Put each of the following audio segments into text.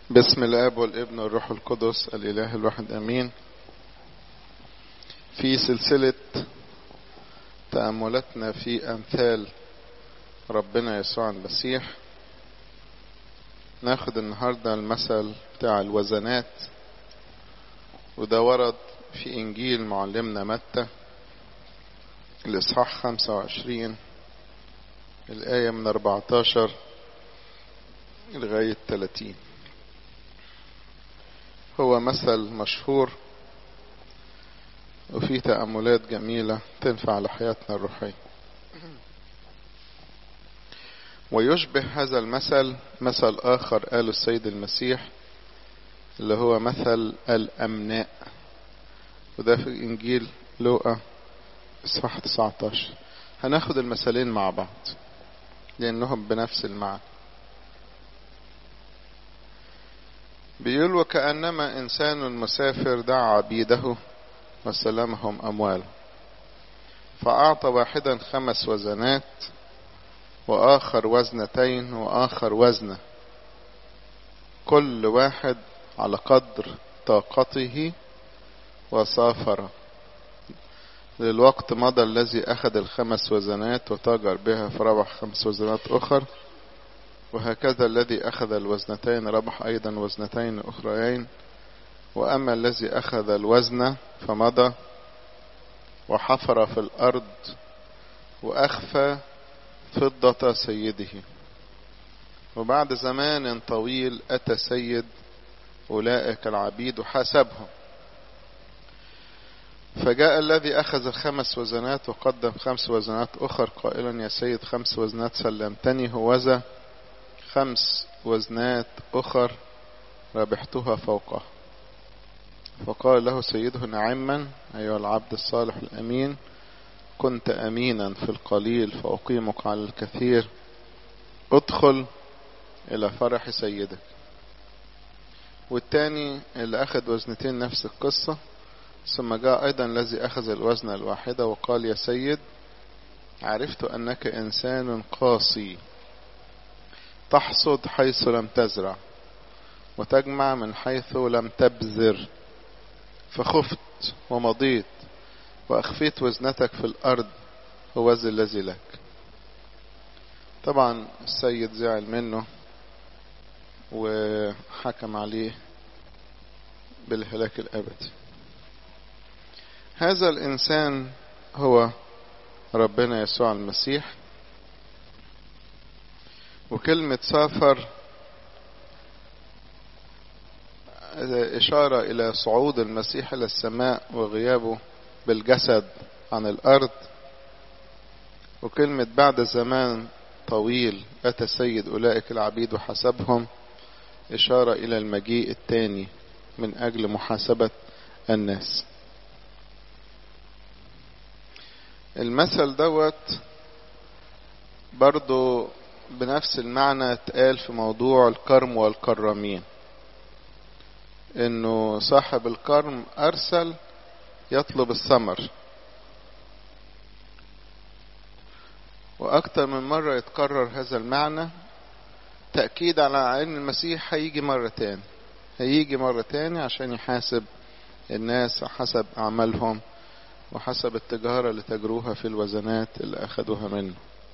بسم الاب والابن والروح القدس الاله الواحد امين في سلسله تاملاتنا في امثال ربنا يسوع المسيح ناخد النهارده المثل بتاع الوزنات وده ورد في انجيل معلمنا متى الاصحاح 25 الايه من 14 لغايه 30 هو مثل مشهور وفيه تأملات جميلة تنفع لحياتنا الروحية ويشبه هذا المثل مثل آخر قاله السيد المسيح اللي هو مثل الأمناء وده في إنجيل لوقا إصحاح 19 هناخد المثلين مع بعض لأنهم بنفس المعنى بيقول وكأنما إنسان مسافر دعا عبيده وسلمهم أمواله فأعطى واحدا خمس وزنات وآخر وزنتين وآخر وزنة كل واحد على قدر طاقته وسافر للوقت مضى الذي أخذ الخمس وزنات وتاجر بها فربح خمس وزنات أخر وهكذا الذي أخذ الوزنتين ربح أيضا وزنتين أخريين وأما الذي أخذ الوزن فمضى وحفر في الأرض وأخفى فضة سيده وبعد زمان طويل أتى سيد أولئك العبيد وحاسبهم فجاء الذي أخذ الخمس وزنات وقدم خمس وزنات أخر قائلا يا سيد خمس وزنات سلمتني هوذا خمس وزنات أخر ربحتها فوقه فقال له سيده نعما أيها العبد الصالح الأمين كنت أمينا في القليل فأقيمك على الكثير ادخل إلى فرح سيدك والتاني اللي أخذ وزنتين نفس القصة ثم جاء أيضا الذي أخذ الوزن الواحدة وقال يا سيد عرفت أنك إنسان قاسي تحصد حيث لم تزرع وتجمع من حيث لم تبذر فخفت ومضيت وأخفيت وزنتك في الأرض ووزن الذي لك طبعا السيد زعل منه وحكم عليه بالهلاك الأبدي هذا الإنسان هو ربنا يسوع المسيح وكلمة سافر إشارة إلى صعود المسيح إلى السماء وغيابه بالجسد عن الأرض وكلمة بعد زمان طويل أتى سيد أولئك العبيد وحسبهم إشارة إلى المجيء الثاني من أجل محاسبة الناس المثل دوت برضو بنفس المعنى اتقال في موضوع الكرم والكرامين انه صاحب الكرم ارسل يطلب الثمر واكتر من مرة يتكرر هذا المعنى تأكيد على ان المسيح هيجي مرة تاني هيجي مرة تاني عشان يحاسب الناس حسب اعمالهم وحسب التجارة اللي تجروها في الوزنات اللي اخدوها منه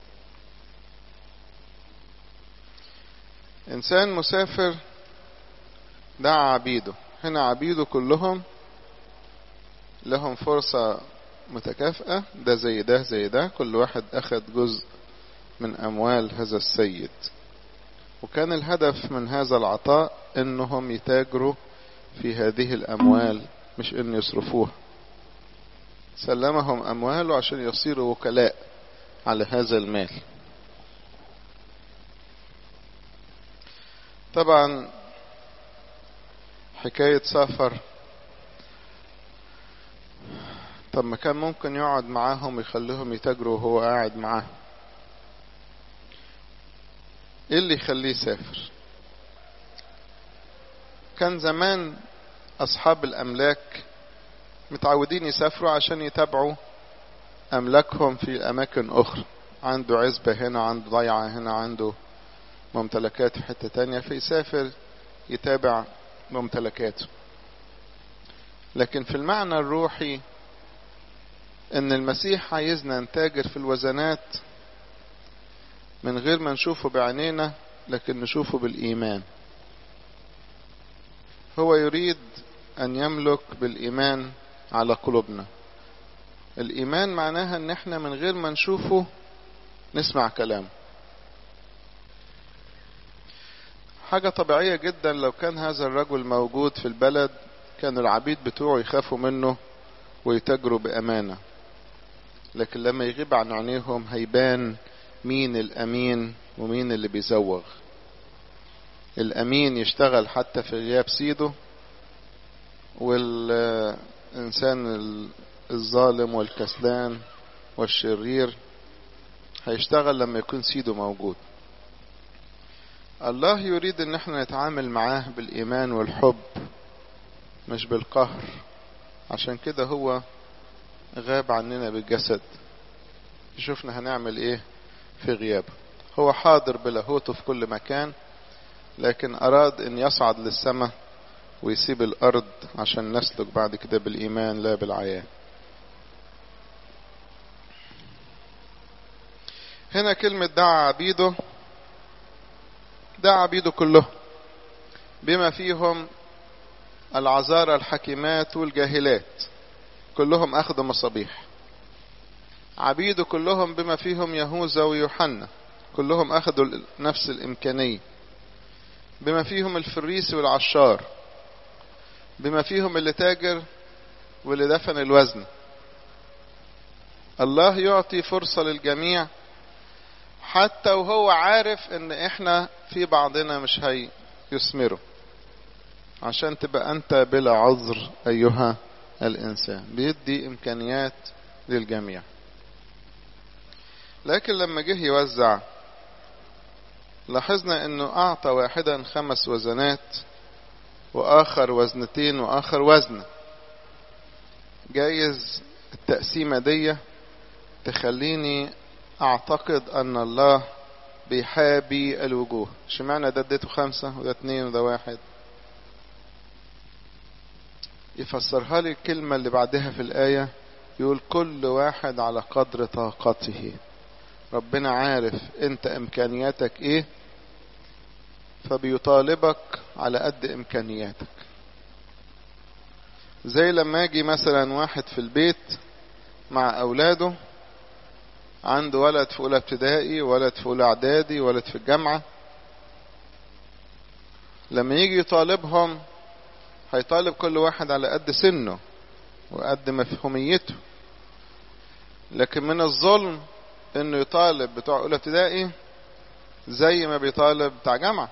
انسان مسافر دعا عبيده هنا عبيده كلهم لهم فرصة متكافئة ده زي ده زي ده كل واحد أخد جزء من أموال هذا السيد وكان الهدف من هذا العطاء إنهم يتاجروا في هذه الأموال مش إن يصرفوها سلمهم أمواله عشان يصيروا وكلاء على هذا المال طبعا حكاية سفر طب ما كان ممكن يقعد معاهم ويخليهم يتاجروا وهو قاعد معاهم ايه اللي يخليه يسافر كان زمان اصحاب الاملاك متعودين يسافروا عشان يتابعوا املاكهم في اماكن اخرى عنده عزبة هنا عنده ضيعة هنا عنده ممتلكات في حتة تانية فيسافر يتابع ممتلكاته لكن في المعنى الروحي ان المسيح عايزنا نتاجر في الوزنات من غير ما نشوفه بعينينا لكن نشوفه بالايمان هو يريد ان يملك بالايمان على قلوبنا الايمان معناها ان احنا من غير ما نشوفه نسمع كلامه حاجة طبيعية جدا لو كان هذا الرجل موجود في البلد كانوا العبيد بتوعه يخافوا منه ويتاجروا بأمانة لكن لما يغيب عن عينيهم هيبان مين الأمين ومين اللي بيزوغ الأمين يشتغل حتى في غياب سيده والإنسان الظالم والكسلان والشرير هيشتغل لما يكون سيده موجود الله يريد ان احنا نتعامل معاه بالايمان والحب مش بالقهر عشان كده هو غاب عننا بالجسد شوفنا هنعمل ايه في غيابه هو حاضر بلاهوته في كل مكان لكن اراد ان يصعد للسماء ويسيب الارض عشان نسلك بعد كده بالايمان لا بالعيان هنا كلمة دعا عبيده دعا عبيده كلهم بما فيهم العذارى الحكيمات والجاهلات كلهم أخذوا مصابيح عبيده كلهم بما فيهم يهوذا ويوحنا كلهم أخذوا نفس الإمكانية بما فيهم الفريسي والعشار بما فيهم اللي تاجر واللي دفن الوزن الله يعطي فرصة للجميع حتى وهو عارف ان احنا في بعضنا مش هي يثمره عشان تبقى انت بلا عذر ايها الانسان بيدي امكانيات للجميع لكن لما جه يوزع لاحظنا انه اعطى واحدا خمس وزنات واخر وزنتين واخر وزنة جايز التقسيمة دي تخليني اعتقد ان الله بيحابي الوجوه اشمعنى ده اديته خمسة وده اتنين وده واحد يفسرها لي الكلمة اللي بعدها في الآية يقول كل واحد على قدر طاقته ربنا عارف انت امكانياتك ايه فبيطالبك على قد امكانياتك زي لما اجي مثلا واحد في البيت مع اولاده عنده ولد في اولى ابتدائي ولد في اولى اعدادي ولد في الجامعة لما يجي يطالبهم هيطالب كل واحد على قد سنه وقد مفهوميته لكن من الظلم انه يطالب بتوع اولى ابتدائي زي ما بيطالب بتاع جامعة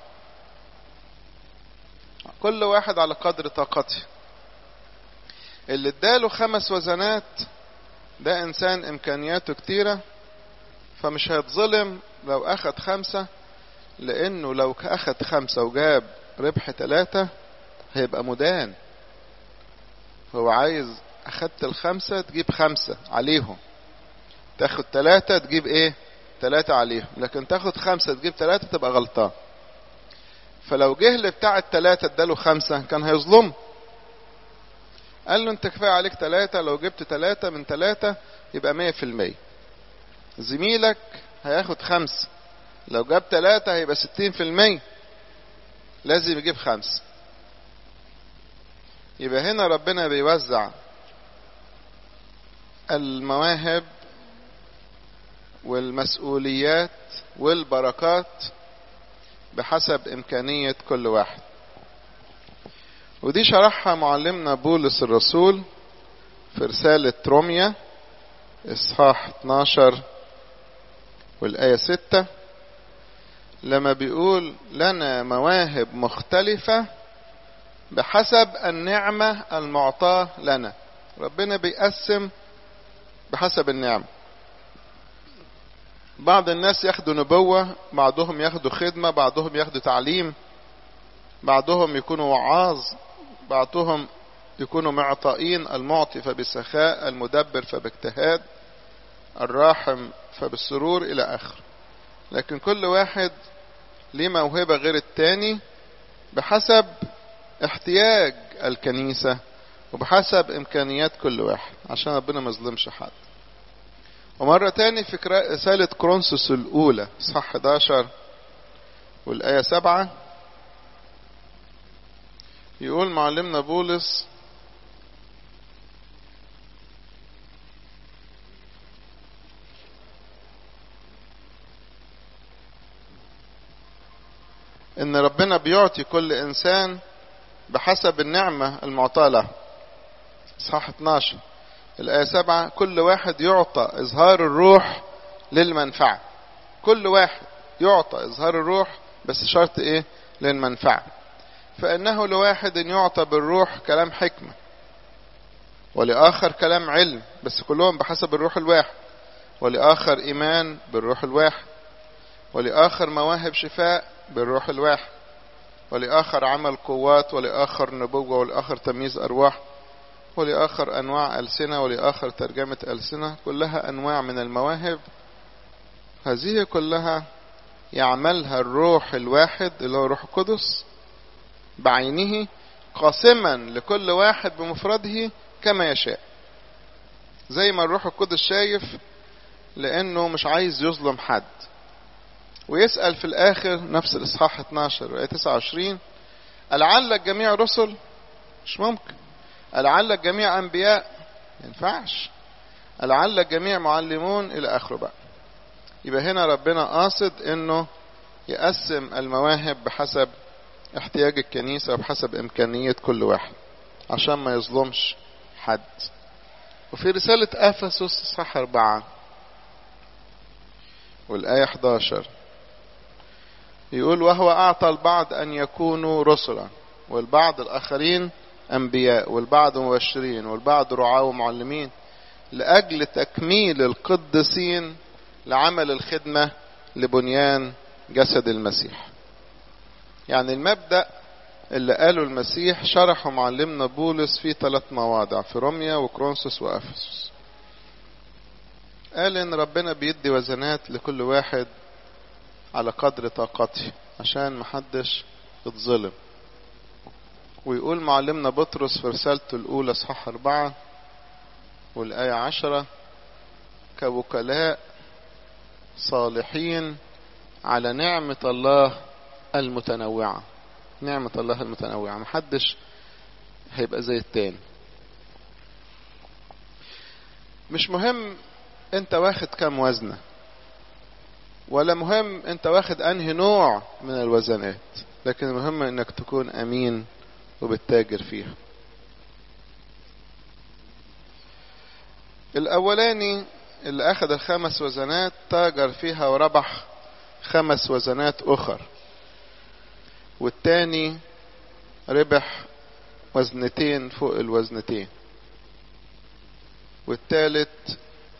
كل واحد على قدر طاقته اللي اداله خمس وزنات ده انسان امكانياته كتيرة فمش هيتظلم لو اخد خمسة لانه لو اخد خمسة وجاب ربح ثلاثة هيبقى مدان هو عايز اخدت الخمسة تجيب خمسة عليهم تاخد ثلاثة تجيب ايه ثلاثة عليهم لكن تاخد خمسة تجيب ثلاثة تبقى غلطان فلو جه اللي بتاع الثلاثة اداله خمسة كان هيظلم قال له انت كفاية عليك ثلاثة لو جبت ثلاثة من ثلاثة يبقى مية في المية زميلك هياخد خمسة لو جاب ثلاثة هيبقى ستين في المية لازم يجيب خمسة يبقى هنا ربنا بيوزع المواهب والمسؤوليات والبركات بحسب إمكانية كل واحد ودي شرحها معلمنا بولس الرسول في رسالة روميا إصحاح 12 والآية 6 لما بيقول لنا مواهب مختلفة بحسب النعمة المعطاة لنا ربنا بيقسم بحسب النعمة بعض الناس ياخدوا نبوة بعضهم ياخدوا خدمة بعضهم ياخدوا تعليم بعضهم يكونوا وعاظ بعضهم يكونوا معطائين المعطي فبسخاء المدبر فباجتهاد الراحم فبالسرور إلى آخر لكن كل واحد ليه موهبة غير التاني بحسب احتياج الكنيسة وبحسب إمكانيات كل واحد عشان ربنا ما يظلمش حد ومرة تاني في رسالة كرونسوس الأولى صح 11 والآية 7 يقول معلمنا بولس ان ربنا بيعطي كل انسان بحسب النعمة المعطاة له صح 12 الآية 7 كل واحد يعطى إظهار الروح للمنفعة كل واحد يعطى إظهار الروح بس شرط إيه للمنفعة فإنه لواحد يعطى بالروح كلام حكمة ولآخر كلام علم بس كلهم بحسب الروح الواحد ولآخر إيمان بالروح الواحد ولآخر مواهب شفاء بالروح الواحد ولآخر عمل قوات ولآخر نبوة ولآخر تمييز أرواح ولآخر أنواع ألسنة ولآخر ترجمة ألسنة كلها أنواع من المواهب هذه كلها يعملها الروح الواحد اللي هو روح القدس بعينه قاسما لكل واحد بمفرده كما يشاء زي ما الروح القدس شايف لأنه مش عايز يظلم حد ويسأل في الآخر نفس الإصحاح 12 وآية 29 ألعل الجميع رسل مش ممكن ألعل الجميع أنبياء ما ينفعش ألعل الجميع معلمون إلى آخره بقى يبقى هنا ربنا قاصد إنه يقسم المواهب بحسب احتياج الكنيسة وبحسب إمكانية كل واحد عشان ما يظلمش حد وفي رسالة أفسس صح أربعة والآية 11 يقول وهو أعطى البعض أن يكونوا رسلا والبعض الآخرين أنبياء والبعض مبشرين والبعض رعاة ومعلمين لأجل تكميل القدسين لعمل الخدمة لبنيان جسد المسيح يعني المبدأ اللي قاله المسيح شرحه معلمنا بولس في ثلاث مواضع في روميا وكرونسوس وأفسس قال ان ربنا بيدي وزنات لكل واحد على قدر طاقته عشان محدش يتظلم ويقول معلمنا بطرس في رسالته الأولى صح أربعة والآية عشرة كوكلاء صالحين على نعمة الله المتنوعة نعمة الله المتنوعة محدش هيبقى زي التاني مش مهم انت واخد كام وزنة ولا مهم انت واخد انهي نوع من الوزنات لكن المهم انك تكون امين وبتتاجر فيها الاولاني اللي اخذ الخمس وزنات تاجر فيها وربح خمس وزنات اخر والتاني ربح وزنتين فوق الوزنتين والتالت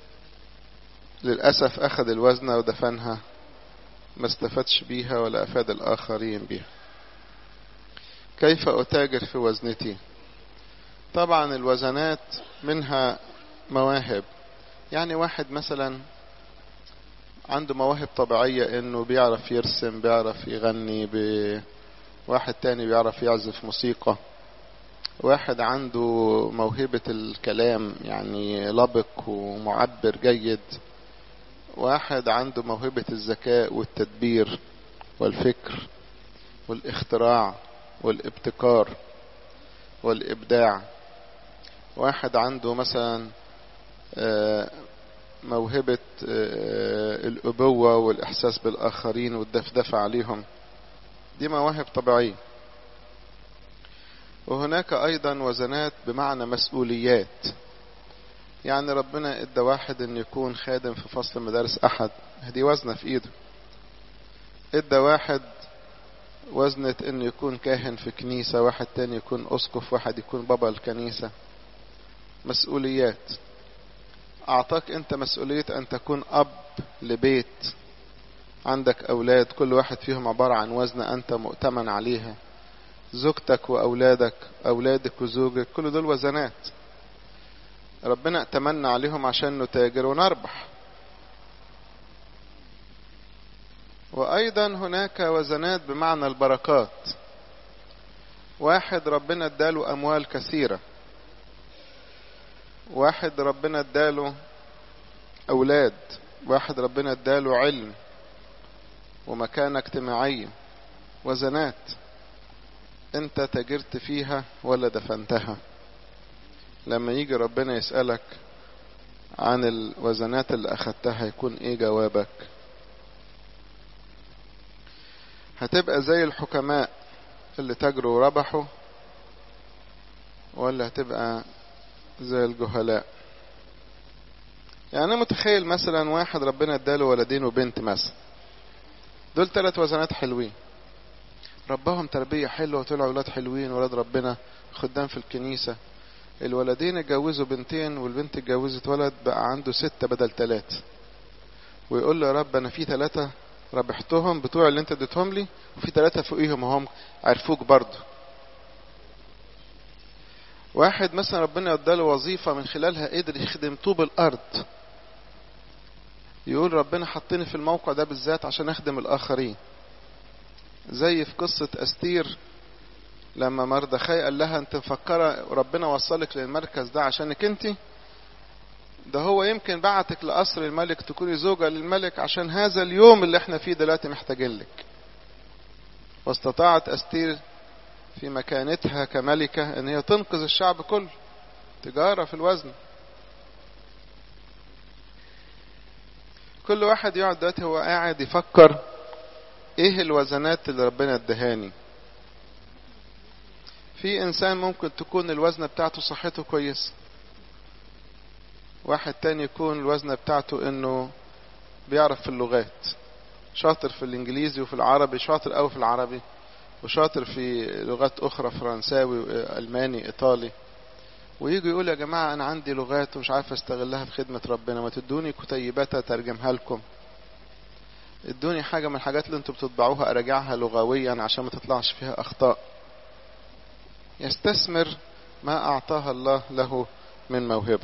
للأسف أخذ الوزنة ودفنها ما استفادش بيها ولا أفاد الآخرين بيها كيف أتاجر في وزنتي طبعا الوزنات منها مواهب يعني واحد مثلا عنده مواهب طبيعية انه بيعرف يرسم بيعرف يغني ب... واحد تاني بيعرف يعزف موسيقى واحد عنده موهبة الكلام يعني لبق ومعبر جيد واحد عنده موهبة الذكاء والتدبير والفكر والاختراع والابتكار والإبداع واحد عنده مثلا موهبة الأبوة والإحساس بالآخرين والدفدفة عليهم دي مواهب طبيعية وهناك أيضا وزنات بمعنى مسؤوليات يعني ربنا ادى واحد ان يكون خادم في فصل مدارس احد دي وزنة في ايده ادى واحد وزنة انه يكون كاهن في كنيسة واحد تاني يكون اسقف واحد يكون بابا الكنيسة مسؤوليات اعطاك انت مسؤولية ان تكون اب لبيت عندك اولاد كل واحد فيهم عبارة عن وزنة انت مؤتمن عليها زوجتك واولادك اولادك وزوجك كل دول وزنات ربنا ائتمنا عليهم عشان نتاجر ونربح وايضا هناك وزنات بمعنى البركات واحد ربنا اداله اموال كثيرة واحد ربنا اداله اولاد واحد ربنا اداله علم ومكانة اجتماعية وزنات انت تجرت فيها ولا دفنتها لما يجي ربنا يسألك عن الوزنات اللي اخدتها يكون ايه جوابك هتبقى زي الحكماء اللي تجروا وربحوا ولا هتبقى زي الجهلاء يعني انا متخيل مثلا واحد ربنا اداله ولدين وبنت مثلا دول ثلاث وزنات حلوين ربهم تربية حلوة وطلعوا ولاد حلوين ولاد ربنا خدام في الكنيسة الولدين اتجوزوا بنتين والبنت اتجوزت ولد بقى عنده ستة بدل ثلاثة ويقول له يا رب انا في ثلاثة ربحتهم بتوع اللي انت اديتهم لي وفي ثلاثة فوقيهم هم عرفوك برضه واحد مثلا ربنا اداله وظيفة من خلالها قدر يخدم طوب الارض يقول ربنا حطني في الموقع ده بالذات عشان اخدم الاخرين زي في قصة استير لما مردخاي قال لها انت مفكرة ربنا وصلك للمركز ده عشانك انت ده هو يمكن بعتك لقصر الملك تكوني زوجة للملك عشان هذا اليوم اللي احنا فيه دلوقتي محتاجين لك واستطاعت استير في مكانتها كملكة ان هي تنقذ الشعب كله تجارة في الوزن كل واحد يقعد دلوقتي هو قاعد يفكر ايه الوزنات اللي ربنا ادهاني في انسان ممكن تكون الوزنة بتاعته صحته كويسة واحد تاني يكون الوزنة بتاعته انه بيعرف في اللغات شاطر في الانجليزي وفي العربي شاطر قوي في العربي وشاطر في لغات اخرى فرنساوي الماني ايطالي ويجي يقول يا جماعة انا عندي لغات ومش عارف استغلها في خدمة ربنا ما تدوني كتيبات اترجمها لكم ادوني حاجة من الحاجات اللي انتوا بتطبعوها اراجعها لغويا عشان ما تطلعش فيها اخطاء يستثمر ما اعطاها الله له من موهبة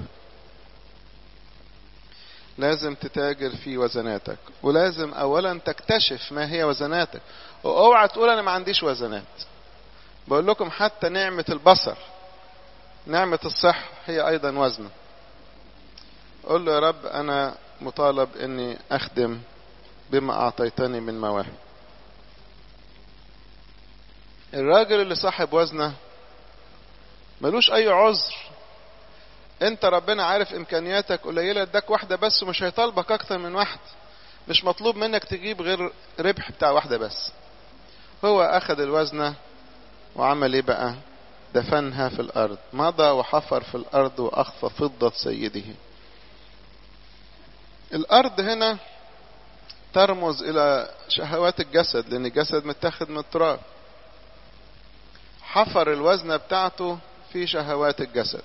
لازم تتاجر في وزناتك ولازم اولا تكتشف ما هي وزناتك واوعى تقول انا ما عنديش وزنات بقول لكم حتى نعمة البصر نعمة الصحة هي ايضا وزنة قول له يا رب انا مطالب اني اخدم بما اعطيتني من مواهب الراجل اللي صاحب وزنه ملوش اي عذر انت ربنا عارف امكانياتك قليله اداك واحده بس ومش هيطالبك اكتر من واحده مش مطلوب منك تجيب غير ربح بتاع واحده بس هو اخذ الوزنه وعمل ايه بقى دفنها في الارض مضى وحفر في الارض واخفى فضه سيده الارض هنا ترمز الى شهوات الجسد لان الجسد متاخد من التراب حفر الوزنه بتاعته في شهوات الجسد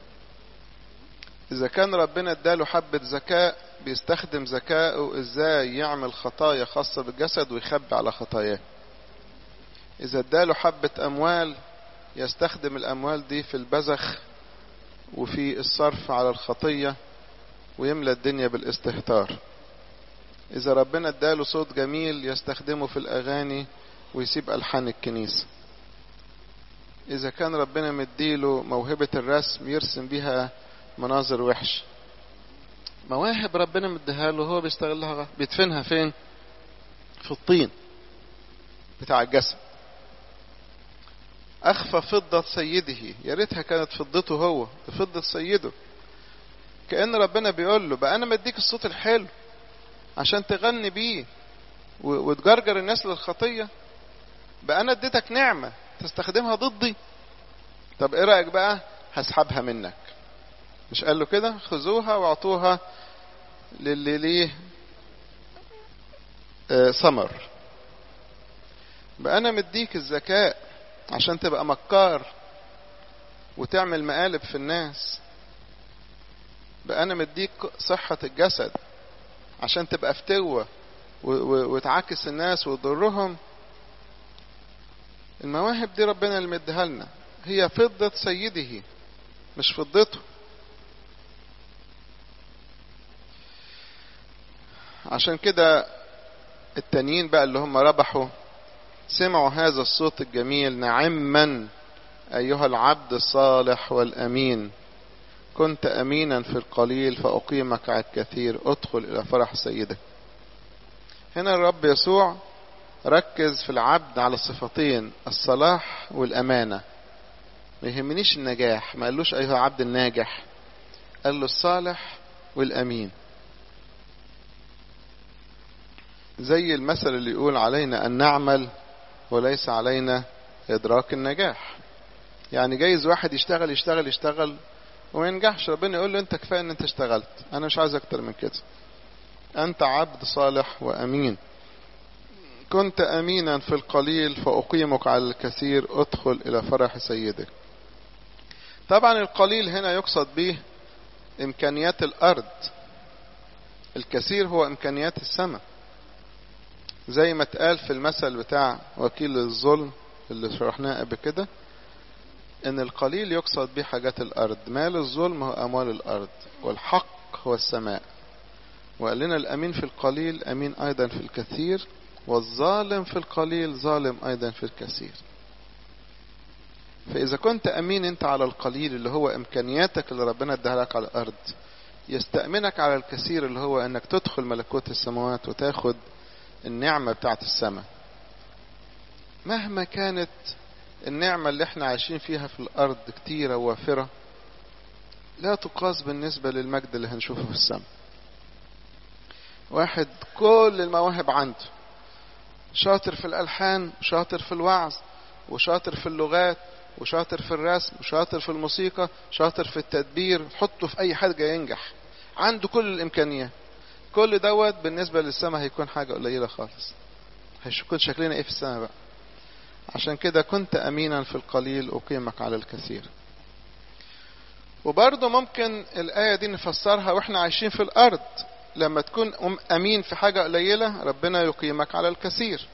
إذا كان ربنا اداله حبة ذكاء بيستخدم ذكائه إزاي يعمل خطايا خاصة بالجسد ويخبي على خطاياه إذا اداله حبة أموال يستخدم الأموال دي في البذخ وفي الصرف على الخطية ويملى الدنيا بالاستهتار إذا ربنا اداله صوت جميل يستخدمه في الأغاني ويسيب ألحان الكنيسة إذا كان ربنا مديله موهبة الرسم يرسم بيها مناظر وحش مواهب ربنا مديها له هو بيستغلها بيدفنها فين في الطين بتاع الجسد أخفى فضة سيده يا ريتها كانت فضته هو فضة سيده كأن ربنا بيقول له بقى أنا مديك الصوت الحلو عشان تغني بيه وتجرجر الناس للخطية بقى أنا اديتك نعمة تستخدمها ضدي طب ايه رأيك بقى هسحبها منك مش قال له كده خذوها واعطوها للي ليه آه ثمر بقى انا مديك الذكاء عشان تبقى مكار وتعمل مقالب في الناس بقى انا مديك صحة الجسد عشان تبقى فتوة وتعاكس الناس وتضرهم المواهب دي ربنا اللي مديها لنا هي فضة سيده مش فضته عشان كده التانيين بقى اللي هم ربحوا سمعوا هذا الصوت الجميل نعما أيها العبد الصالح والأمين كنت أمينا في القليل فأقيمك على الكثير ادخل إلى فرح سيدك هنا الرب يسوع ركز في العبد على صفتين الصلاح والأمانة ما يهمنيش النجاح ما قالوش أيها عبد الناجح قال له الصالح والأمين زي المثل اللي يقول علينا أن نعمل وليس علينا إدراك النجاح يعني جايز واحد يشتغل يشتغل يشتغل وما ينجحش ربنا يقول له انت كفايه ان انت اشتغلت انا مش عايز اكتر من كده انت عبد صالح وامين كنت امينا في القليل فاقيمك على الكثير ادخل الى فرح سيدك طبعا القليل هنا يقصد به امكانيات الارض الكثير هو امكانيات السماء زي ما اتقال في المثل بتاع وكيل الظلم اللي شرحناه قبل كده ان القليل يقصد به حاجات الارض مال الظلم هو اموال الارض والحق هو السماء وقال لنا الامين في القليل امين ايضا في الكثير والظالم في القليل ظالم ايضا في الكثير فاذا كنت امين انت على القليل اللي هو امكانياتك اللي ربنا اداها لك على الارض يستأمنك على الكثير اللي هو انك تدخل ملكوت السماوات وتاخد النعمة بتاعت السماء مهما كانت النعمة اللي احنا عايشين فيها في الأرض كتيرة ووافرة لا تقاس بالنسبة للمجد اللي هنشوفه في السماء واحد كل المواهب عنده شاطر في الألحان شاطر في الوعظ وشاطر في اللغات وشاطر في الرسم وشاطر في الموسيقى شاطر في التدبير حطه في أي حاجة ينجح عنده كل الإمكانيات كل دوت بالنسبة للسماء هيكون حاجة قليلة خالص هيكون شكلنا ايه في السماء بقى عشان كده كنت أمينا في القليل أقيمك على الكثير وبرضه ممكن الآية دي نفسرها وإحنا عايشين في الأرض لما تكون أمين في حاجة قليلة ربنا يقيمك على الكثير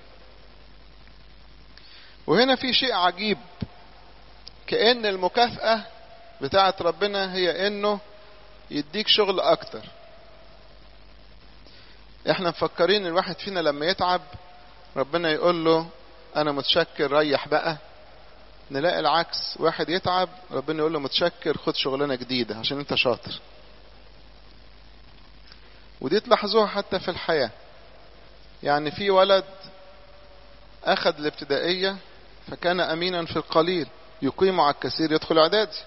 وهنا في شيء عجيب كأن المكافأة بتاعت ربنا هي إنه يديك شغل أكتر احنا مفكرين الواحد فينا لما يتعب ربنا يقول له انا متشكر ريح بقى نلاقي العكس واحد يتعب ربنا يقول له متشكر خد شغلانه جديده عشان انت شاطر ودي تلاحظوها حتى في الحياه يعني في ولد اخذ الابتدائيه فكان امينا في القليل يقيم على الكثير يدخل اعدادي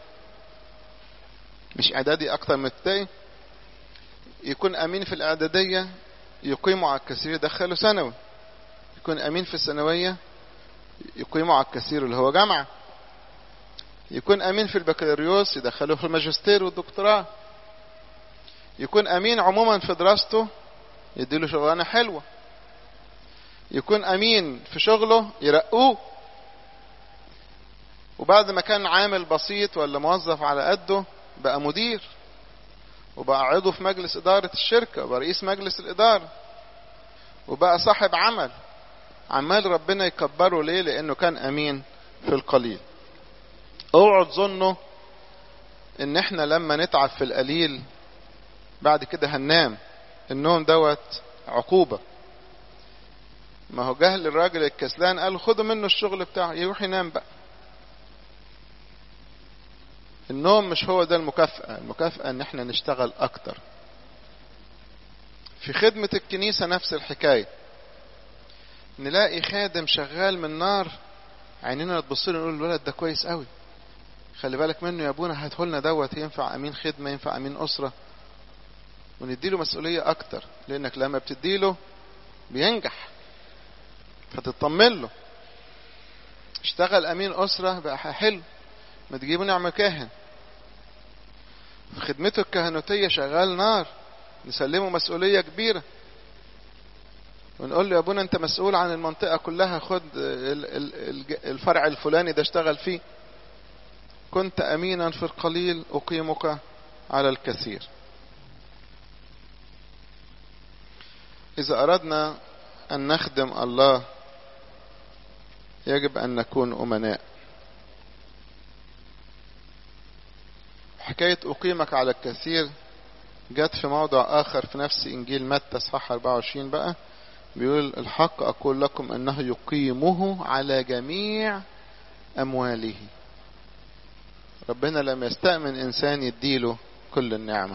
مش اعدادي اكتر من ابتدائي يكون امين في الاعداديه يقيم على الكثير يدخله ثانوي يكون امين في الثانويه يقيمه على الكثير اللي هو جامعة يكون أمين في البكالوريوس يدخله في الماجستير والدكتوراه يكون أمين عموما في دراسته يديله شغلانة حلوة يكون أمين في شغله يرقوه وبعد ما كان عامل بسيط ولا موظف على قده بقى مدير وبقى عضو في مجلس إدارة الشركة وبقى رئيس مجلس الإدارة وبقى صاحب عمل عمال ربنا يكبره ليه لانه كان امين في القليل اوعوا تظنوا ان احنا لما نتعب في القليل بعد كده هننام النوم دوت عقوبة ما هو جهل الراجل الكسلان قال خدوا منه الشغل بتاعه يروح ينام بقى النوم مش هو ده المكافأة المكافأة ان احنا نشتغل اكتر في خدمة الكنيسة نفس الحكاية نلاقي خادم شغال من نار عينينا تبص له نقول الولد ده كويس قوي خلي بالك منه يا ابونا هاتهولنا دوت ينفع امين خدمه ينفع امين اسره ونديله مسؤوليه اكتر لانك لما بتديله بينجح فتطمن له اشتغل امين اسره بقى حلو ما تجيبوا نعمه كاهن في خدمته الكهنوتيه شغال نار نسلمه مسؤوليه كبيره ونقول له يا ابونا انت مسؤول عن المنطقة كلها خد الفرع الفلاني ده اشتغل فيه كنت امينا في القليل اقيمك على الكثير اذا اردنا ان نخدم الله يجب ان نكون امناء حكاية اقيمك على الكثير جت في موضع اخر في نفس انجيل متى اصحاح 24 بقى بيقول الحق أقول لكم أنه يقيمه على جميع أمواله ربنا لم يستأمن إنسان يديله كل النعمة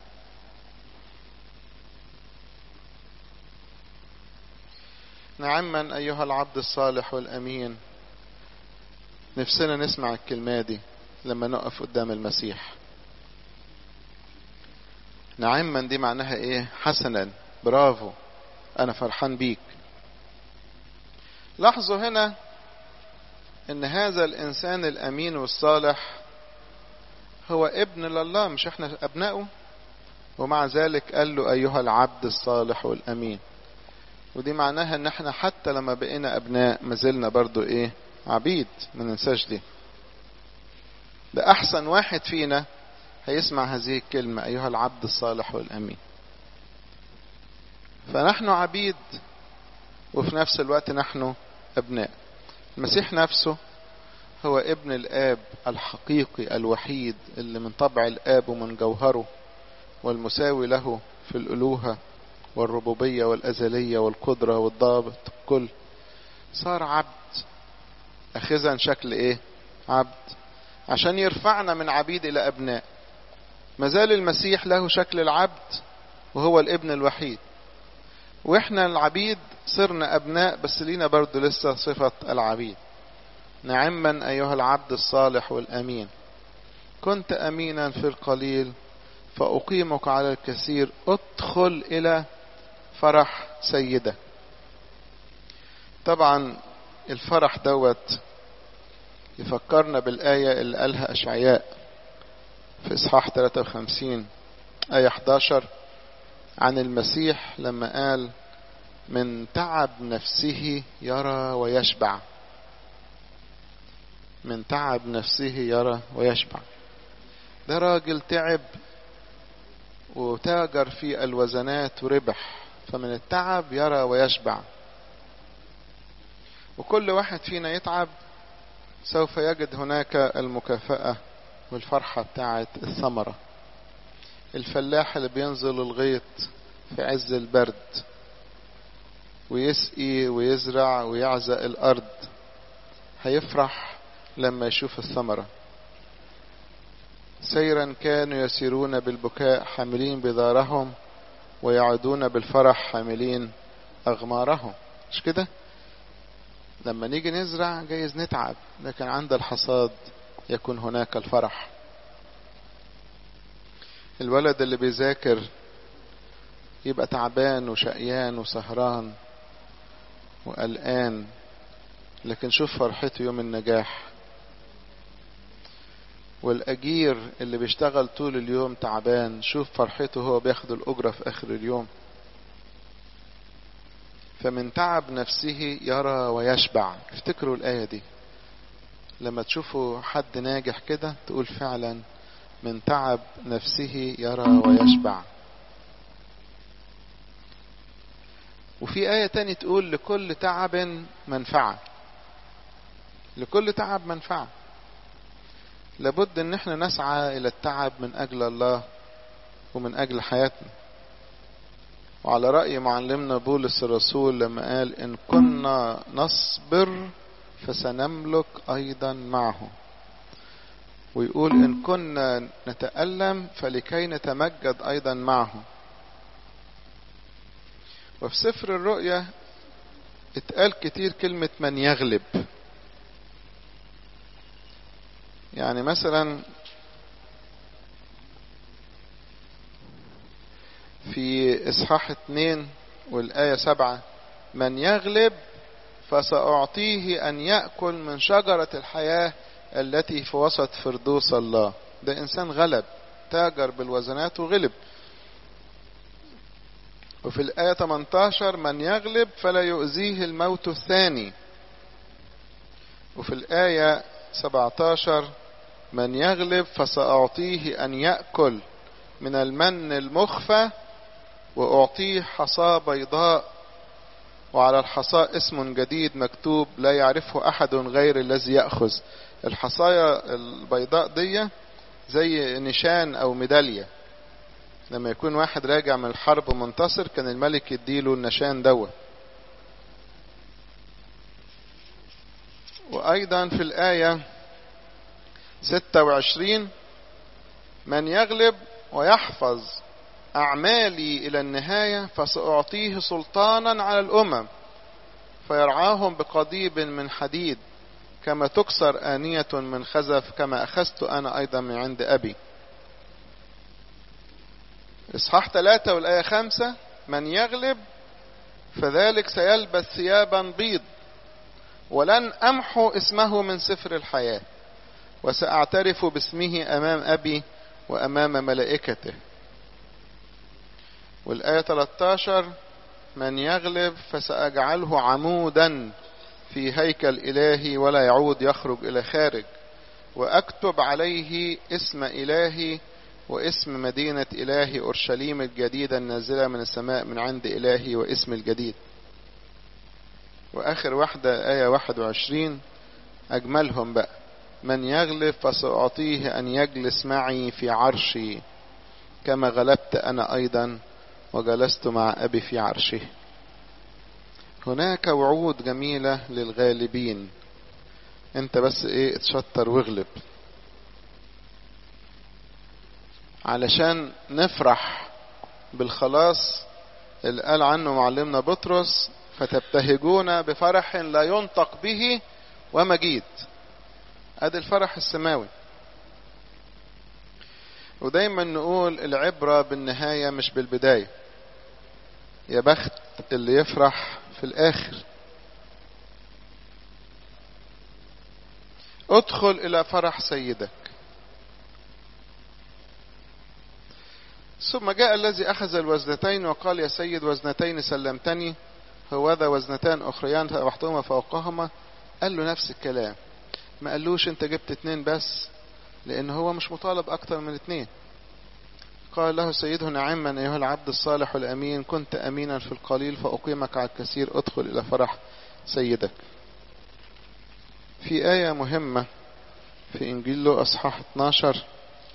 نعما أيها العبد الصالح والأمين نفسنا نسمع الكلمة دي لما نقف قدام المسيح نعما دي معناها ايه حسنا برافو انا فرحان بيك لاحظوا هنا ان هذا الانسان الامين والصالح هو ابن لله مش احنا ابنائه ومع ذلك قال له ايها العبد الصالح والامين ودي معناها ان احنا حتى لما بقينا ابناء ما زلنا برضو ايه عبيد ما ننساش دي ده احسن واحد فينا هيسمع هذه الكلمة ايها العبد الصالح والامين فنحن عبيد وفي نفس الوقت نحن ابناء المسيح نفسه هو ابن الاب الحقيقي الوحيد اللي من طبع الاب ومن جوهره والمساوي له في الالوهه والربوبيه والازليه والقدره والضابط كل صار عبد اخذا شكل ايه عبد عشان يرفعنا من عبيد الى ابناء مازال المسيح له شكل العبد وهو الابن الوحيد واحنا العبيد صرنا ابناء بس لينا برضو لسه صفة العبيد نعما ايها العبد الصالح والامين كنت امينا في القليل فاقيمك على الكثير ادخل الى فرح سيدك طبعا الفرح دوت يفكرنا بالآية اللي قالها أشعياء في إصحاح 53 آية 11 عن المسيح لما قال من تعب نفسه يرى ويشبع من تعب نفسه يرى ويشبع ده راجل تعب وتاجر في الوزنات وربح فمن التعب يرى ويشبع وكل واحد فينا يتعب سوف يجد هناك المكافأة والفرحة بتاعت الثمرة الفلاح اللي بينزل الغيط في عز البرد ويسقي ويزرع ويعزق الأرض هيفرح لما يشوف الثمرة سيرا كانوا يسيرون بالبكاء حاملين بذارهم ويعودون بالفرح حاملين أغمارهم مش كده لما نيجي نزرع جايز نتعب لكن عند الحصاد يكون هناك الفرح الولد اللي بيذاكر يبقى تعبان وشقيان وسهران وقلقان لكن شوف فرحته يوم النجاح والأجير اللي بيشتغل طول اليوم تعبان شوف فرحته هو بياخد الأجرة في آخر اليوم فمن تعب نفسه يرى ويشبع افتكروا الآية دي لما تشوفوا حد ناجح كده تقول فعلا من تعب نفسه يرى ويشبع وفي آية تاني تقول لكل تعب منفعة لكل تعب منفعة لابد ان احنا نسعى الى التعب من اجل الله ومن اجل حياتنا وعلى رأي معلمنا بولس الرسول لما قال إن كنا نصبر فسنملك أيضا معه ويقول إن كنا نتألم فلكي نتمجد أيضا معه وفي سفر الرؤيا اتقال كتير كلمة من يغلب يعني مثلا في إصحاح اتنين والآية سبعة من يغلب فسأعطيه أن يأكل من شجرة الحياة التي في وسط فردوس الله ده إنسان غلب تاجر بالوزنات وغلب وفي الآية 18 من يغلب فلا يؤذيه الموت الثاني وفي الآية 17 من يغلب فسأعطيه أن يأكل من المن المخفى وأعطيه حصاة بيضاء وعلى الحصاة اسم جديد مكتوب لا يعرفه أحد غير الذي يأخذ الحصايا البيضاء دي زي نشان أو ميدالية لما يكون واحد راجع من الحرب منتصر كان الملك يديله النشان دوت وأيضا في الآية ستة وعشرين من يغلب ويحفظ أعمالي إلى النهاية فسأعطيه سلطانا على الأمم فيرعاهم بقضيب من حديد كما تكسر آنية من خزف كما أخذت أنا أيضا من عند أبي إصحاح ثلاثة والآية خمسة من يغلب فذلك سيلبس ثيابا بيض ولن أمحو اسمه من سفر الحياة وسأعترف باسمه أمام أبي وأمام ملائكته والآية 13 من يغلب فسأجعله عمودا في هيكل إلهي ولا يعود يخرج إلى خارج وأكتب عليه اسم إلهي واسم مدينة إلهي أورشليم الجديدة النازلة من السماء من عند إلهي واسم الجديد وآخر واحدة آية 21 أجملهم بقى من يغلب فسأعطيه أن يجلس معي في عرشي كما غلبت أنا أيضا وجلست مع أبي في عرشه هناك وعود جميلة للغالبين انت بس ايه اتشطر واغلب علشان نفرح بالخلاص اللي قال عنه معلمنا بطرس فتبتهجون بفرح لا ينطق به ومجيد ادي الفرح السماوي ودايما نقول العبرة بالنهاية مش بالبداية يا بخت اللي يفرح في الآخر ادخل إلى فرح سيدك ثم جاء الذي أخذ الوزنتين وقال يا سيد وزنتين سلمتني هوذا وزنتان أخريان ربحتهما فوقهما قال له نفس الكلام ما قالوش انت جبت اتنين بس لان هو مش مطالب اكتر من اتنين قال له سيده نعما ايها العبد الصالح الامين كنت امينا في القليل فاقيمك على الكثير ادخل الى فرح سيدك في آية مهمة في إنجيل له أصحاح 12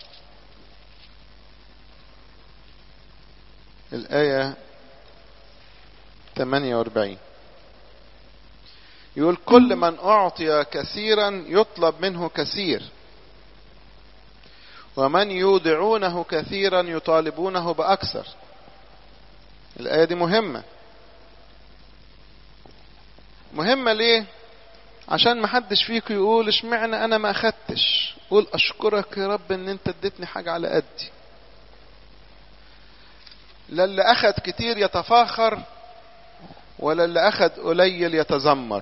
الآية 48 يقول كل من أعطي كثيرا يطلب منه كثير ومن يودعونه كثيرا يطالبونه بأكثر الآية دي مهمة مهمة ليه عشان محدش فيكم يقول اشمعنى انا ما اخدتش قول اشكرك يا رب ان انت اديتني حاجة على قدي لا اللي اخد كتير يتفاخر ولا اللي اخد قليل يتذمر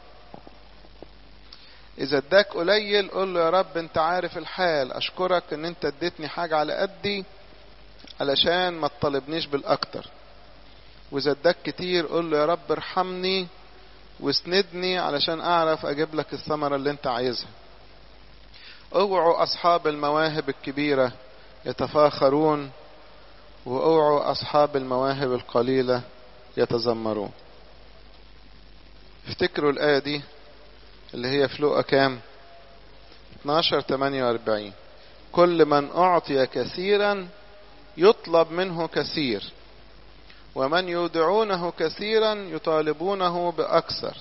اذا اداك قليل قول له يا رب انت عارف الحال اشكرك ان انت اديتني حاجة على قدي علشان ما تطالبنيش بالاكتر واذا اداك كتير قول له يا رب ارحمني واسندني علشان اعرف اجيب لك الثمرة اللي انت عايزها اوعوا اصحاب المواهب الكبيرة يتفاخرون واوعوا اصحاب المواهب القليلة يتذمرون افتكروا الاية دي اللي هي في لقا كام 12 48 كل من اعطي كثيرا يطلب منه كثير ومن يودعونه كثيرا يطالبونه بأكثر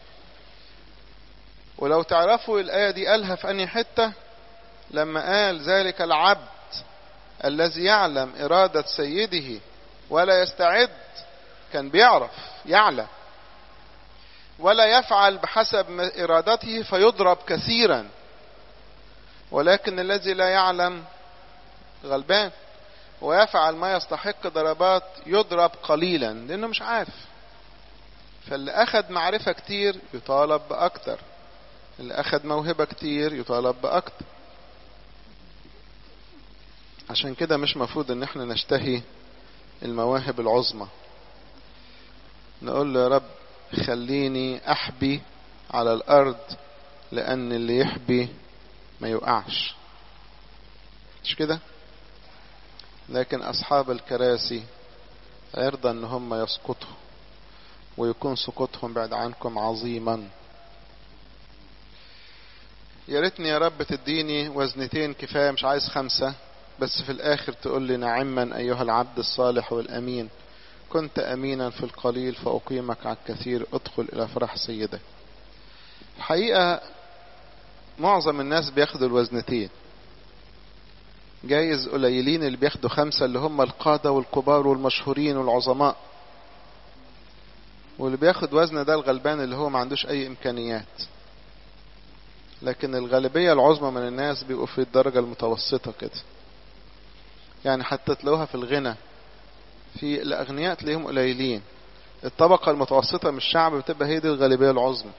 ولو تعرفوا الآية دي قالها في أنهي حتة لما قال ذلك العبد الذي يعلم إرادة سيده ولا يستعد كان بيعرف يعلم ولا يفعل بحسب إرادته فيضرب كثيرا ولكن الذي لا يعلم غلبان ويفعل ما يستحق ضربات يضرب قليلا لانه مش عارف فاللي اخد معرفة كتير يطالب باكتر اللي اخد موهبة كتير يطالب باكتر عشان كده مش مفروض ان احنا نشتهي المواهب العظمى نقول له يا رب خليني احبي على الارض لان اللي يحبي ما يقعش مش كده لكن أصحاب الكراسي يرضى أن هم يسقطوا ويكون سقوطهم بعد عنكم عظيما يا ريتني يا رب تديني وزنتين كفاية مش عايز خمسة بس في الآخر تقول لي نعما أيها العبد الصالح والأمين كنت أمينا في القليل فأقيمك على الكثير ادخل إلى فرح سيدك الحقيقة معظم الناس بياخدوا الوزنتين جايز قليلين اللي بياخدوا خمسة اللي هم القادة والكبار والمشهورين والعظماء واللي بياخد وزن ده الغلبان اللي هو ما عندوش أي إمكانيات لكن الغالبية العظمى من الناس بيبقوا في الدرجة المتوسطة كده يعني حتى تلاقوها في الغنى في الأغنياء تلاقيهم قليلين الطبقة المتوسطة من الشعب بتبقى هي دي الغالبية العظمى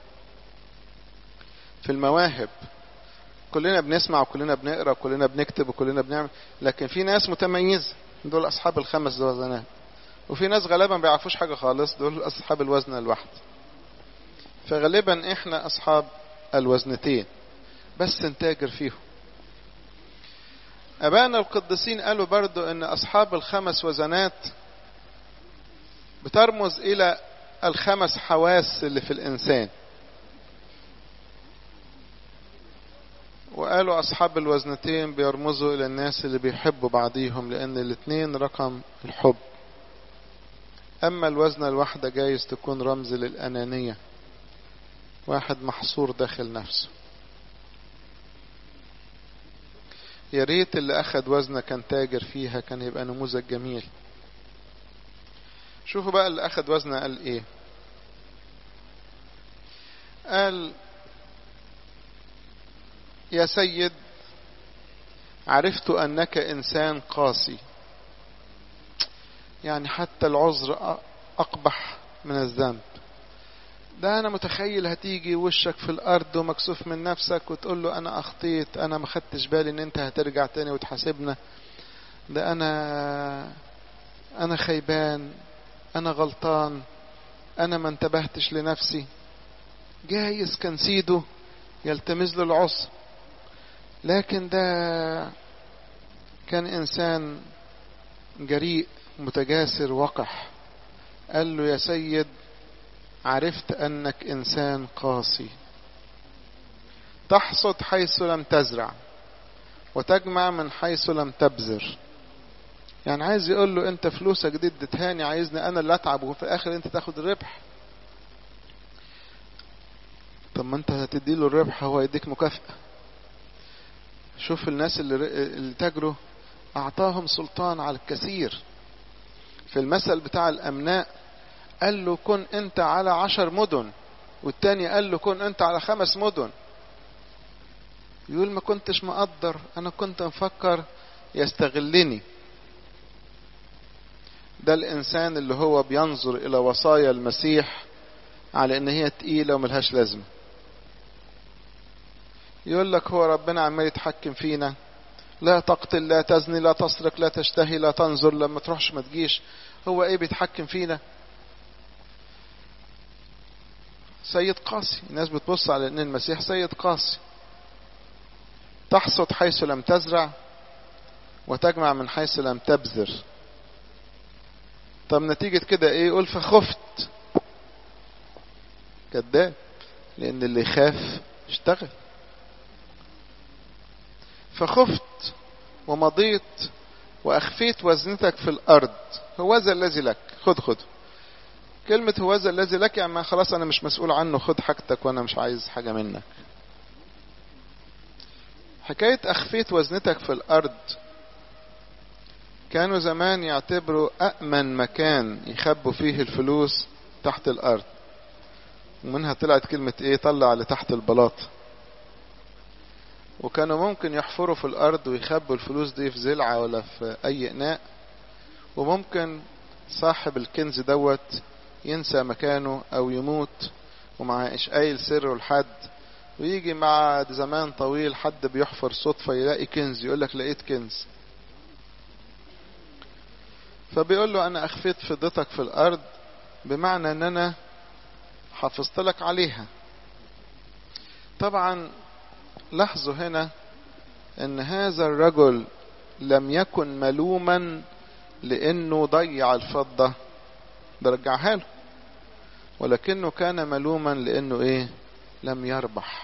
في المواهب كلنا بنسمع وكلنا بنقرا وكلنا بنكتب وكلنا بنعمل لكن في ناس متميزة دول أصحاب الخمس وزنات وفي ناس غالبا ما بيعرفوش حاجة خالص دول أصحاب الوزن الواحد فغالبا احنا أصحاب الوزنتين بس نتاجر فيهم أبانا القديسين قالوا برضو أن أصحاب الخمس وزنات بترمز إلى الخمس حواس اللي في الإنسان وقالوا أصحاب الوزنتين بيرمزوا إلى الناس اللي بيحبوا بعضيهم لأن الاتنين رقم الحب أما الوزنة الواحدة جايز تكون رمز للأنانية واحد محصور داخل نفسه يا ريت اللي أخد وزنة كان تاجر فيها كان يبقى نموذج جميل شوفوا بقى اللي أخد وزنة قال إيه قال يا سيد عرفت أنك إنسان قاسي يعني حتى العذر أقبح من الذنب ده أنا متخيل هتيجي وشك في الأرض ومكسوف من نفسك وتقول له أنا أخطيت أنا ما خدتش بالي إن أنت هترجع تاني وتحاسبنا ده أنا أنا خيبان أنا غلطان أنا ما انتبهتش لنفسي جايز كان سيده يلتمس له العذر لكن ده كان إنسان جريء متجاسر وقح قال له يا سيد عرفت أنك إنسان قاسي تحصد حيث لم تزرع وتجمع من حيث لم تبذر يعني عايز يقول له انت فلوسك دي اديتهاني عايزني انا اللي اتعب وفي الاخر انت تاخد الربح طب ما انت هتدي له الربح هو يديك مكافأة شوف الناس اللي, اللي تجروا اعطاهم سلطان على الكثير في المثل بتاع الامناء قال له كن انت على عشر مدن والتاني قال له كن انت على خمس مدن يقول ما كنتش مقدر انا كنت مفكر يستغلني ده الانسان اللي هو بينظر الى وصايا المسيح على ان هي تقيلة وملهاش لازمة يقول لك هو ربنا عمال يتحكم فينا لا تقتل لا تزني لا تسرق لا تشتهي لا تنظر لما تروحش ما تجيش هو ايه بيتحكم فينا سيد قاسي الناس بتبص على ان المسيح سيد قاسي تحصد حيث لم تزرع وتجمع من حيث لم تبذر طب نتيجة كده ايه يقول فخفت كذاب لان اللي يخاف اشتغل فخفت ومضيت واخفيت وزنتك في الارض هوذا الذي لك خد خد كلمة هوذا الذي لك يعني خلاص انا مش مسؤول عنه خد حاجتك وانا مش عايز حاجة منك حكاية اخفيت وزنتك في الارض كانوا زمان يعتبروا أأمن مكان يخبوا فيه الفلوس تحت الأرض ومنها طلعت كلمة إيه طلع لتحت البلاط وكانوا ممكن يحفروا في الأرض ويخبوا الفلوس دي في زلعة ولا في أي إناء وممكن صاحب الكنز دوت ينسى مكانه أو يموت ومعاش قايل سره لحد ويجي مع زمان طويل حد بيحفر صدفة يلاقي كنز يقول لك لقيت كنز فبيقول له انا اخفيت فضتك في الارض بمعنى ان انا حافظت لك عليها طبعا لاحظوا هنا ان هذا الرجل لم يكن ملوما لانه ضيع الفضة ده رجعها له ولكنه كان ملوما لانه ايه لم يربح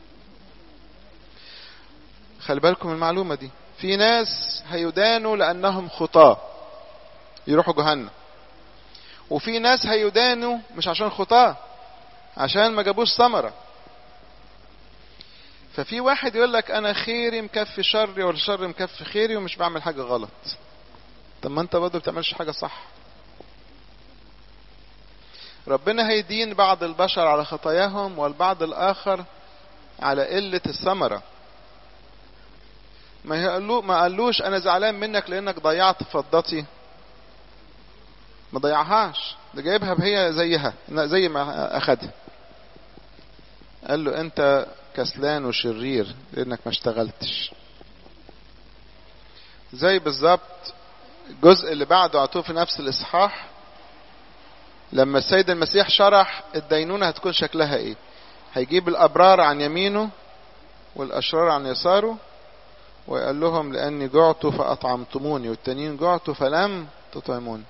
خلي بالكم المعلومة دي في ناس هيدانوا لانهم خطاه يروحوا جهنم وفي ناس هيدانوا مش عشان خطاه عشان ما جابوش ثمرة ففي واحد يقول لك انا خيري مكفي شري والشر مكفي خيري ومش بعمل حاجة غلط طب ما انت برضه بتعملش حاجة صح ربنا هيدين بعض البشر على خطاياهم والبعض الاخر على قلة الثمرة ما يقولو ما قالوش انا زعلان منك لانك ضيعت فضتي ما ضيعهاش ده جايبها هي زيها زي ما اخدها قال له انت كسلان وشرير لانك ما اشتغلتش زي بالظبط الجزء اللي بعده عطوه في نفس الاصحاح لما السيد المسيح شرح الدينونة هتكون شكلها ايه هيجيب الابرار عن يمينه والاشرار عن يساره وقال لهم لاني جعت فاطعمتموني والتانيين جعت فلم تطعموني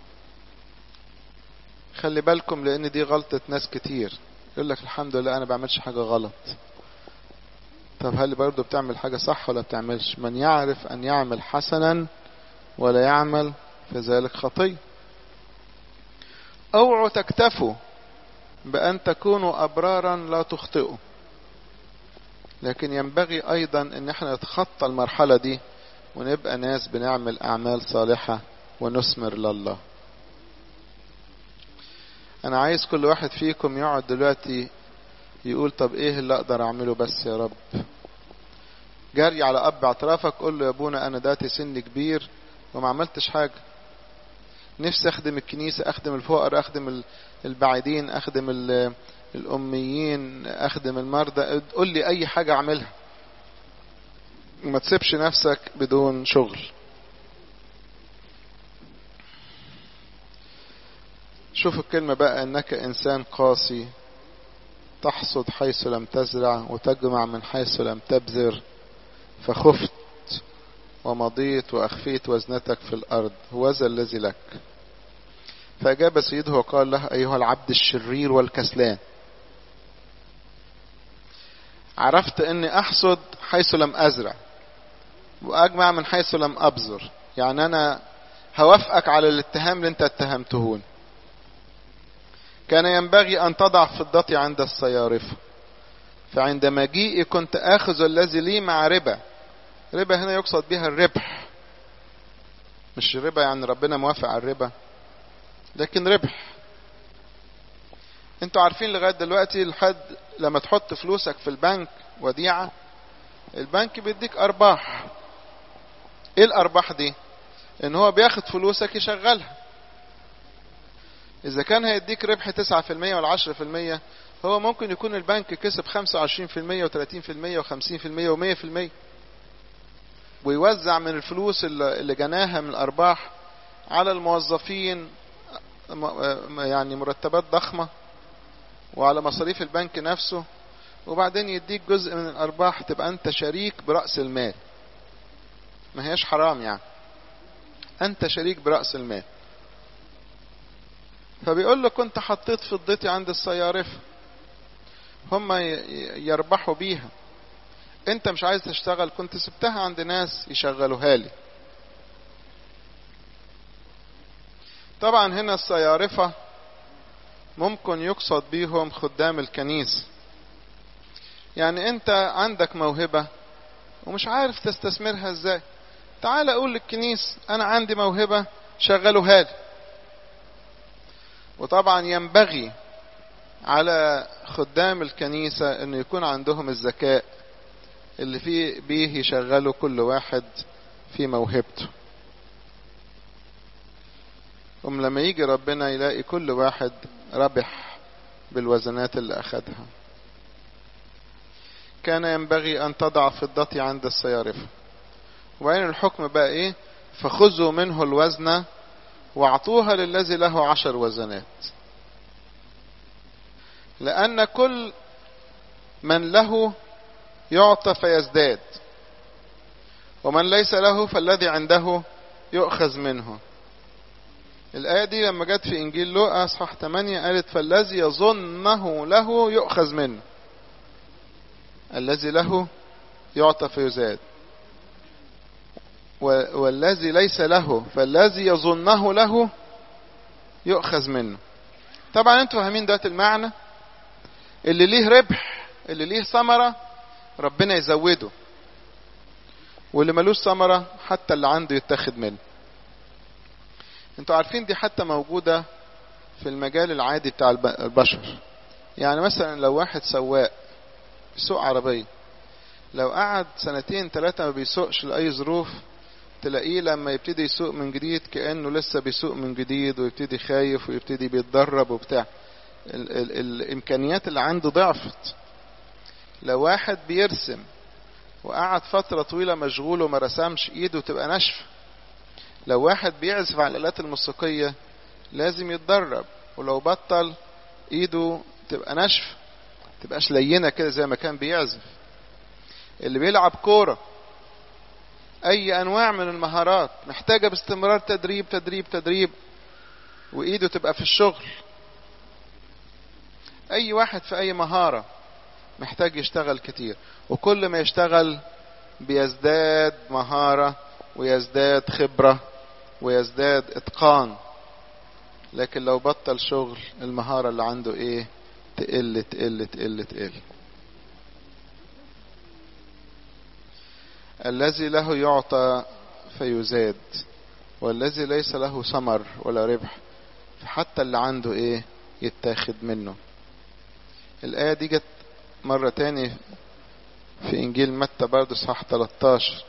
خلي بالكم لان دي غلطة ناس كتير يقول لك الحمد لله انا بعملش حاجة غلط طب هل برضه بتعمل حاجة صح ولا بتعملش من يعرف ان يعمل حسنا ولا يعمل فذلك خطية اوعوا تكتفوا بان تكونوا ابرارا لا تخطئوا لكن ينبغي ايضا ان احنا نتخطى المرحلة دي ونبقى ناس بنعمل اعمال صالحة ونثمر لله انا عايز كل واحد فيكم يقعد دلوقتي يقول طب ايه اللي اقدر اعمله بس يا رب جري على اب اعترافك قول له يا ابونا انا داتي سن كبير وما عملتش حاجة نفسي اخدم الكنيسة اخدم الفقراء اخدم البعيدين اخدم الاميين اخدم المرضى قول لي اي حاجة اعملها ما تسيبش نفسك بدون شغل شوف الكلمة بقى انك انسان قاسي تحصد حيث لم تزرع وتجمع من حيث لم تبذر فخفت ومضيت واخفيت وزنتك في الارض هوذا الذي لك فاجاب سيده وقال له ايها العبد الشرير والكسلان عرفت اني احصد حيث لم ازرع واجمع من حيث لم ابذر يعني انا هوافقك على الاتهام اللي انت اتهمتهوني كان ينبغي ان تضع فضتي عند الصيارفة فعند مجيئي كنت اخذ الذي لي مع ربا ربا هنا يقصد بها الربح مش ربا يعني ربنا موافق على الربا لكن ربح انتوا عارفين لغاية دلوقتي لحد لما تحط فلوسك في البنك وديعة البنك بيديك ارباح ايه الارباح دي ان هو بياخد فلوسك يشغلها اذا كان هيديك ربح 9% ولا 10% هو ممكن يكون البنك كسب 25% و30% و50% و100% ويوزع من الفلوس اللي جناها من الارباح على الموظفين يعني مرتبات ضخمة وعلى مصاريف البنك نفسه وبعدين يديك جزء من الارباح تبقى انت شريك برأس المال ما هيش حرام يعني انت شريك برأس المال فبيقول له كنت حطيت فضتي عند الصيارفة هم يربحوا بيها انت مش عايز تشتغل كنت سبتها عند ناس يشغلوها لي طبعا هنا الصيارفة ممكن يقصد بيهم خدام الكنيسة يعني انت عندك موهبة ومش عارف تستثمرها ازاي تعال اقول للكنيسة انا عندي موهبة شغلوها لي وطبعا ينبغي على خدام الكنيسة انه يكون عندهم الذكاء اللي فيه بيه يشغلوا كل واحد في موهبته ثم لما يجي ربنا يلاقي كل واحد ربح بالوزنات اللي أخدها كان ينبغي أن تضع فضتي عند الصيارفة وبعدين الحكم بقى إيه فخذوا منه الوزن واعطوها للذي له عشر وزنات لأن كل من له يعطى فيزداد ومن ليس له فالذي عنده يؤخذ منه الآية دي لما جت في إنجيل لوقا أصحاح 8 قالت فالذي يظنه له يؤخذ منه الذي له يعطى فيزاد والذي ليس له فالذي يظنه له يؤخذ منه طبعا انتوا فاهمين دلوقتي المعنى اللي ليه ربح اللي ليه ثمرة ربنا يزوده واللي ملوش ثمرة حتى اللي عنده يتاخد منه انتوا عارفين دي حتى موجودة في المجال العادي بتاع البشر يعني مثلا لو واحد سواق بيسوق عربية لو قعد سنتين ثلاثة ما بيسوقش لأي ظروف تلاقيه لما يبتدي يسوق من جديد كأنه لسه بيسوق من جديد ويبتدي خايف ويبتدي بيتدرب وبتاع ال ال الإمكانيات اللي عنده ضعفت لو واحد بيرسم وقعد فترة طويلة مشغول وما رسمش ايده تبقى ناشفة لو واحد بيعزف على الآلات الموسيقية لازم يتدرب ولو بطل ايده تبقى ناشفة تبقاش لينة كده زي ما كان بيعزف اللي بيلعب كورة اي انواع من المهارات محتاجة باستمرار تدريب تدريب تدريب وايده تبقى في الشغل اي واحد في اي مهارة محتاج يشتغل كتير وكل ما يشتغل بيزداد مهارة ويزداد خبرة ويزداد اتقان لكن لو بطل شغل المهارة اللي عنده ايه تقل تقل تقل تقل الذي له يعطى فيزاد والذي ليس له ثمر ولا ربح فحتى اللي عنده ايه يتاخد منه الآية دي جت مرة تاني في إنجيل متى برضه صح 13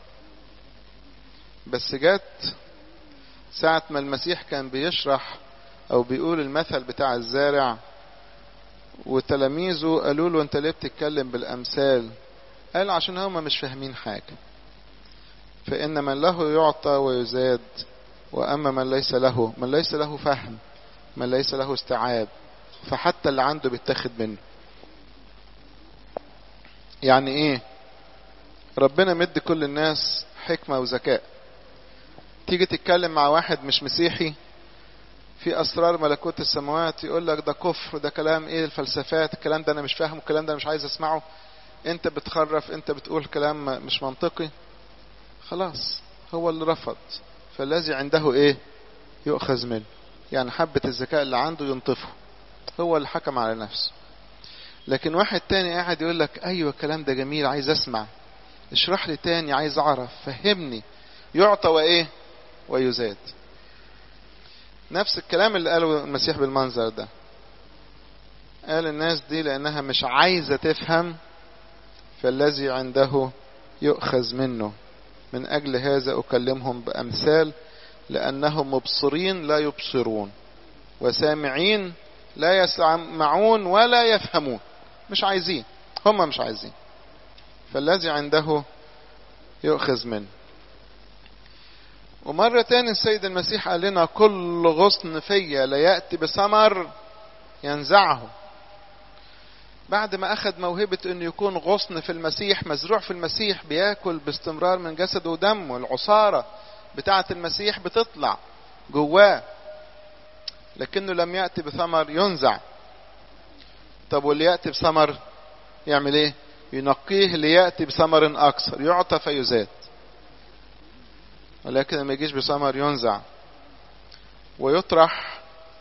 بس جت ساعة ما المسيح كان بيشرح أو بيقول المثل بتاع الزارع وتلاميذه قالوا له أنت ليه بتتكلم بالأمثال؟ قال عشان هم مش فاهمين حاجة فإن من له يعطى ويزاد وأما من ليس له من ليس له فهم من ليس له استيعاب فحتى اللي عنده بيتاخد منه يعني ايه ربنا مد كل الناس حكمة وذكاء تيجي تتكلم مع واحد مش مسيحي في اسرار ملكوت السماوات يقول لك ده كفر ده كلام ايه الفلسفات الكلام ده انا مش فاهمه الكلام ده انا مش عايز اسمعه انت بتخرف انت بتقول كلام مش منطقي خلاص هو اللي رفض فالذي عنده ايه يؤخذ منه يعني حبة الذكاء اللي عنده ينطفه هو اللي حكم على نفسه لكن واحد تاني قاعد يقول لك ايوه الكلام ده جميل عايز اسمع اشرح لي تاني عايز اعرف فهمني يعطى وايه ويزاد نفس الكلام اللي قاله المسيح بالمنظر ده قال الناس دي لانها مش عايزه تفهم فالذي عنده يؤخذ منه من اجل هذا اكلمهم بامثال لانهم مبصرين لا يبصرون وسامعين لا يسمعون ولا يفهمون مش عايزين هم مش عايزين فالذي عنده يؤخذ منه ومرة تاني السيد المسيح قال لنا كل غصن فيا لا يأتي بثمر ينزعه بعد ما أخذ موهبة أنه يكون غصن في المسيح مزروع في المسيح بياكل باستمرار من جسده ودمه العصارة بتاعة المسيح بتطلع جواه لكنه لم يأتي بثمر ينزع طب واللي يأتي بثمر يعمل ايه ينقيه ليأتي بثمر أكثر يعطى فيزاد ولكن لما يجيش بثمر ينزع ويطرح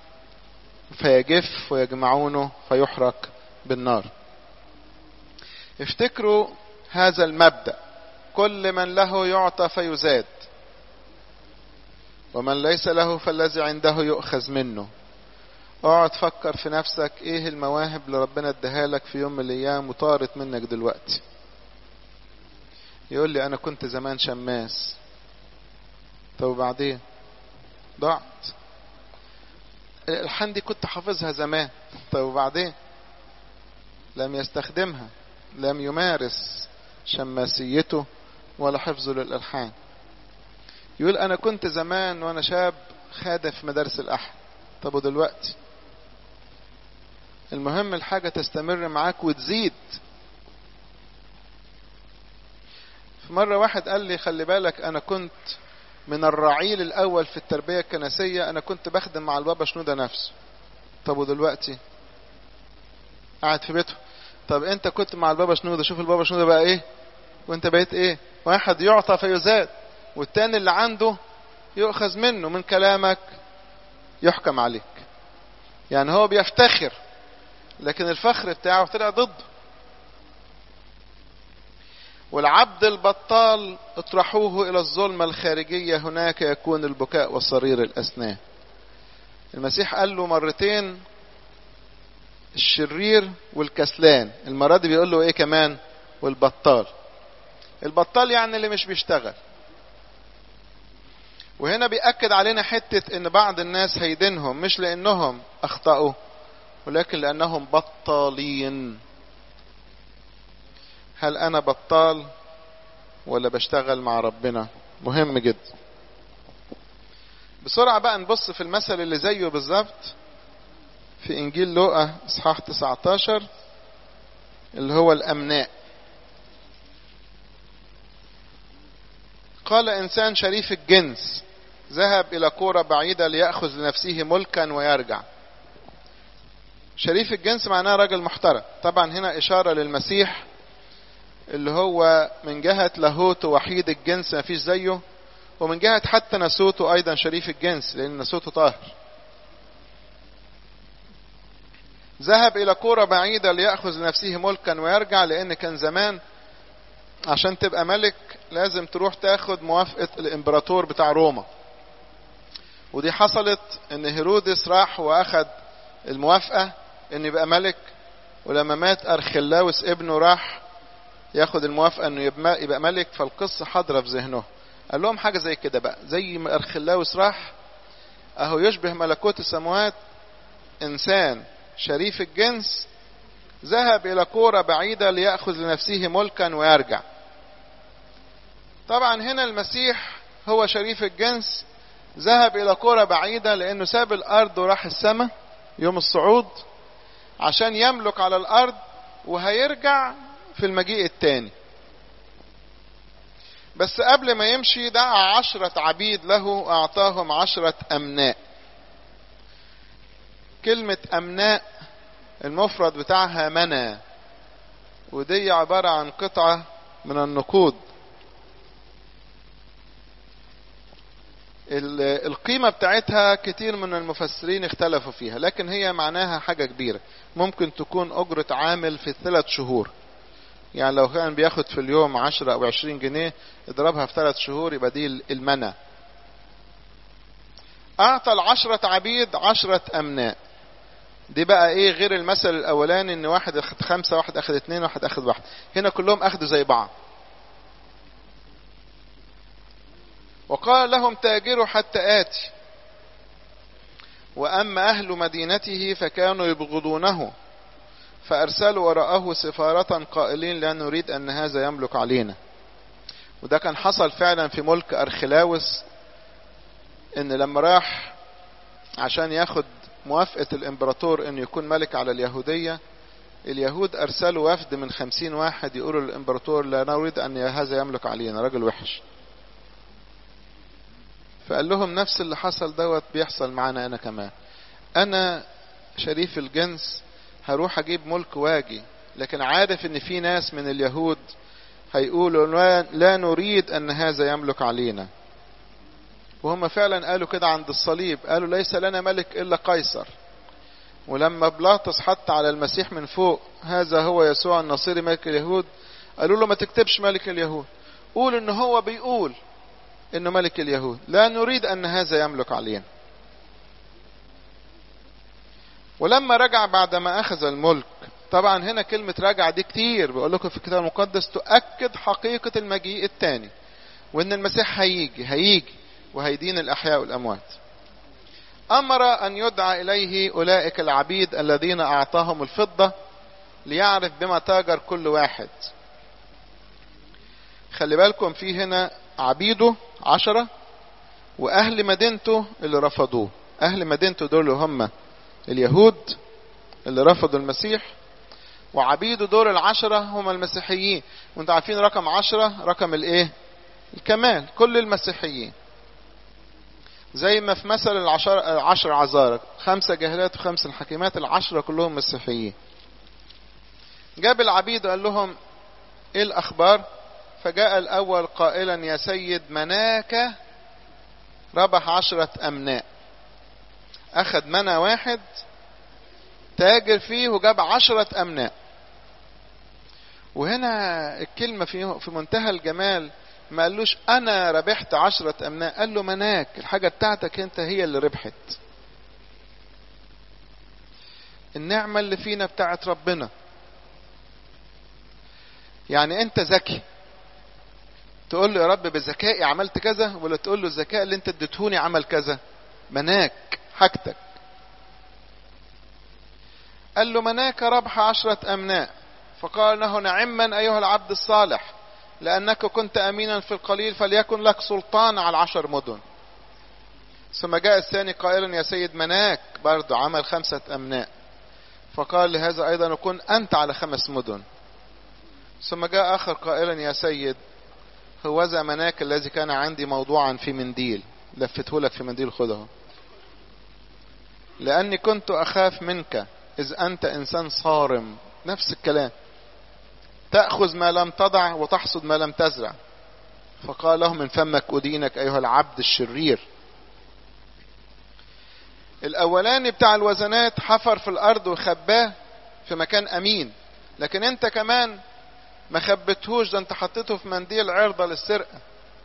فيجف ويجمعونه فيحرق بالنار افتكروا هذا المبدأ كل من له يعطى فيزاد ومن ليس له فالذي عنده يؤخذ منه اقعد فكر في نفسك ايه المواهب اللي ربنا اداها لك في يوم من الايام وطارت منك دلوقتي يقول لي انا كنت زمان شماس طب وبعدين ضاعت الالحان دي كنت حافظها زمان طب وبعدين لم يستخدمها لم يمارس شماسيته ولا حفظه للالحان يقول انا كنت زمان وانا شاب خادم في مدارس الاحد طب ودلوقتي المهم الحاجة تستمر معاك وتزيد في مرة واحد قال لي خلي بالك انا كنت من الرعيل الاول في التربية الكنسية انا كنت بخدم مع البابا شنودة نفسه طب ودلوقتي قاعد في بيته طب انت كنت مع البابا شنودة شوف البابا شنودة بقى ايه وانت بقيت ايه واحد يعطى فيزاد والتاني اللي عنده يؤخذ منه من كلامك يحكم عليك يعني هو بيفتخر لكن الفخر بتاعه طلع ضده والعبد البطال اطرحوه إلى الظلمة الخارجية هناك يكون البكاء وصرير الأسنان المسيح قال له مرتين الشرير والكسلان المرة دي بيقول له ايه كمان والبطال البطال يعني اللي مش بيشتغل وهنا بيأكد علينا حتة ان بعض الناس هيدينهم مش لانهم اخطأوا ولكن لانهم بطالين هل انا بطال ولا بشتغل مع ربنا مهم جدا بسرعة بقى نبص في المثل اللي زيه بالظبط في انجيل لوقا اصحاح 19 اللي هو الامناء قال انسان شريف الجنس ذهب الى كوره بعيده لياخذ لنفسه ملكا ويرجع شريف الجنس معناه راجل محترم طبعا هنا اشاره للمسيح اللي هو من جهه لاهوته وحيد الجنس ما فيش زيه ومن جهه حتى نسوته ايضا شريف الجنس لان نسوته طاهر ذهب الى كوره بعيده لياخذ لنفسه ملكا ويرجع لان كان زمان عشان تبقى ملك لازم تروح تاخد موافقة الامبراطور بتاع روما ودي حصلت ان هيرودس راح واخد الموافقة ان يبقى ملك ولما مات ارخلاوس ابنه راح ياخد الموافقة انه يبقى ملك فالقصة حاضرة في ذهنه قال لهم حاجة زي كده بقى زي ما ارخلاوس راح اهو يشبه ملكوت السماوات انسان شريف الجنس ذهب الى كورة بعيدة ليأخذ لنفسه ملكا ويرجع طبعا هنا المسيح هو شريف الجنس ذهب الى كرة بعيدة لانه ساب الارض وراح السماء يوم الصعود عشان يملك على الارض وهيرجع في المجيء التاني بس قبل ما يمشي دعا عشرة عبيد له اعطاهم عشرة امناء كلمة امناء المفرد بتاعها منى ودي عبارة عن قطعة من النقود القيمة بتاعتها كتير من المفسرين اختلفوا فيها لكن هي معناها حاجة كبيرة ممكن تكون أجرة عامل في ثلاث شهور يعني لو كان بياخد في اليوم عشرة أو عشرين جنيه اضربها في ثلاث شهور يبقى دي المنى أعطى العشرة عبيد عشرة أمناء دي بقى ايه غير المثل الاولاني ان واحد اخد خمسة واحد اخد اتنين واحد اخد واحد هنا كلهم اخدوا زي بعض وقال لهم تاجروا حتى آتي وأما أهل مدينته فكانوا يبغضونه فأرسلوا وراءه سفارة قائلين لا نريد أن هذا يملك علينا وده كان حصل فعلا في ملك أرخلاوس إن لما راح عشان ياخد موافقة الإمبراطور إنه يكون ملك على اليهودية اليهود أرسلوا وفد من خمسين واحد يقولوا للإمبراطور لا نريد أن هذا يملك علينا راجل وحش فقال لهم نفس اللي حصل دوت بيحصل معانا انا كمان انا شريف الجنس هروح اجيب ملك واجي لكن عارف ان في ناس من اليهود هيقولوا لا نريد ان هذا يملك علينا وهم فعلا قالوا كده عند الصليب قالوا ليس لنا ملك الا قيصر ولما بلاطس حط على المسيح من فوق هذا هو يسوع النصيري ملك اليهود قالوا له ما تكتبش ملك اليهود قول ان هو بيقول انه ملك اليهود لا نريد ان هذا يملك علينا ولما رجع بعد ما اخذ الملك طبعا هنا كلمة رجع دي كتير بقول لكم في الكتاب المقدس تؤكد حقيقة المجيء الثاني وان المسيح هيجي هيجي وهيدين الاحياء والاموات امر ان يدعى اليه اولئك العبيد الذين اعطاهم الفضة ليعرف بما تاجر كل واحد خلي بالكم في هنا عبيده عشرة وأهل مدينته اللي رفضوه أهل مدينته دول هم اليهود اللي رفضوا المسيح وعبيده دول العشرة هم المسيحيين وانتوا عارفين رقم عشرة رقم الايه الكمال كل المسيحيين زي ما في مثل العشر, العشر عذارى خمسة جاهلات وخمس الحكيمات العشرة كلهم مسيحيين جاب العبيد وقال لهم ايه الاخبار فجاء الأول قائلا يا سيد مناك ربح عشرة أمناء أخذ منى واحد تاجر فيه وجاب عشرة أمناء وهنا الكلمة في في منتهى الجمال ما قالوش أنا ربحت عشرة أمناء قال له مناك الحاجة بتاعتك أنت هي اللي ربحت النعمة اللي فينا بتاعت ربنا يعني أنت ذكي تقول له يا رب بذكائي عملت كذا ولا تقول له الذكاء اللي أنت اديتهوني عمل كذا مناك حاجتك قال له مناك ربح عشرة أمناء فقال له نعما أيها العبد الصالح لأنك كنت أمينا في القليل فليكن لك سلطان على العشر مدن ثم جاء الثاني قائلا يا سيد مناك برضه عمل خمسة أمناء فقال لهذا أيضا كن أنت على خمس مدن ثم جاء آخر قائلا يا سيد هوذا مناك الذي كان عندي موضوعا في منديل لفته لك في منديل خذه لأني كنت أخاف منك إذ أنت إنسان صارم نفس الكلام تأخذ ما لم تضع وتحصد ما لم تزرع فقال له من فمك أدينك أيها العبد الشرير الأولاني بتاع الوزنات حفر في الأرض وخباه في مكان أمين لكن أنت كمان ما خبتهوش ده أنت حطيته في منديل عرضة للسرقة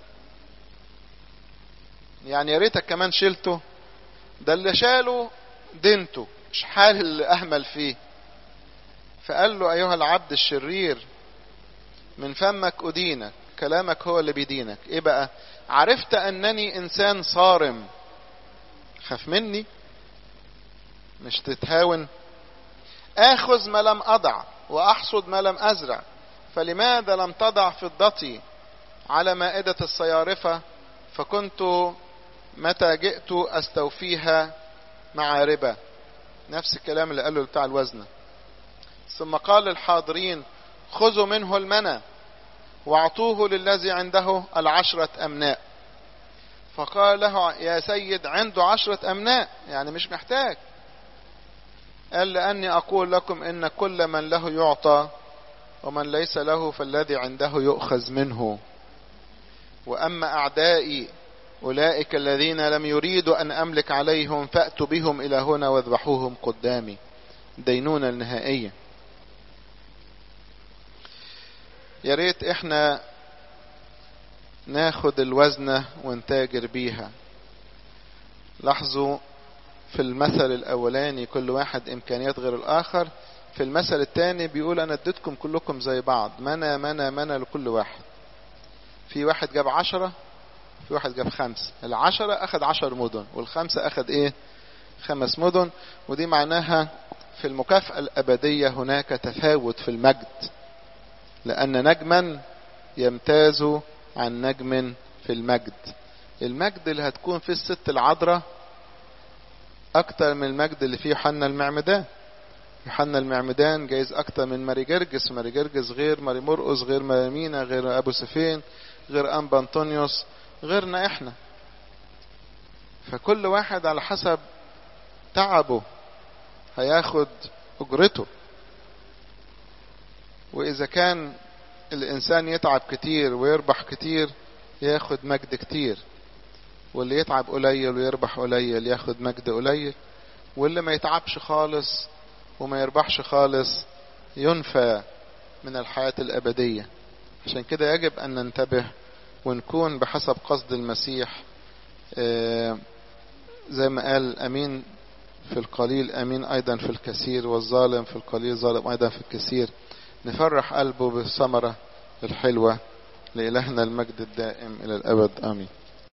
يعني يا ريتك كمان شلته ده اللي شاله دينته مش حال اللي أهمل فيه فقال له أيها العبد الشرير من فمك أدينك كلامك هو اللي بيدينك إيه بقى عرفت أنني إنسان صارم خاف مني مش تتهاون آخذ ما لم أضع وأحصد ما لم أزرع فلماذا لم تضع فضتي على مائدة الصيارفة فكنت متى جئت أستوفيها مع ربا نفس الكلام اللي قاله بتاع الوزنة ثم قال للحاضرين خذوا منه المنى واعطوه للذي عنده العشرة أمناء فقال له يا سيد عنده عشرة أمناء يعني مش محتاج قال لأني أقول لكم إن كل من له يعطى ومن ليس له فالذي عنده يؤخذ منه وأما أعدائي أولئك الذين لم يريدوا أن أملك عليهم فأتوا بهم إلى هنا واذبحوهم قدامي دينونة النهائية يا ريت احنا ناخد الوزنة ونتاجر بيها لاحظوا في المثل الاولاني كل واحد امكانيات غير الاخر في المثل الثاني بيقول انا اديتكم كلكم زي بعض منى منى منى لكل واحد في واحد جاب عشرة في واحد جاب خمس العشرة اخد عشر مدن والخمسة اخد ايه خمس مدن ودي معناها في المكافأة الأبدية هناك تفاوت في المجد لأن نجما يمتاز عن نجم في المجد المجد اللي هتكون في الست العذراء أكتر من المجد اللي فيه يوحنا المعمدان يوحنا المعمدان جايز أكتر من ماري جرجس ماري جرجس غير ماري مرقس غير ماري مينا غير أبو سفين غير أنبا أنطونيوس غيرنا إحنا فكل واحد على حسب تعبه هياخد أجرته وإذا كان الإنسان يتعب كتير ويربح كتير ياخد مجد كتير واللي يتعب قليل ويربح قليل ياخد مجد قليل واللي ما يتعبش خالص وما يربحش خالص ينفى من الحياة الأبدية عشان كده يجب أن ننتبه ونكون بحسب قصد المسيح زي ما قال أمين في القليل أمين أيضا في الكثير والظالم في القليل ظالم أيضا في الكثير نفرح قلبه بالثمرة الحلوة لإلهنا المجد الدائم إلى الأبد آمين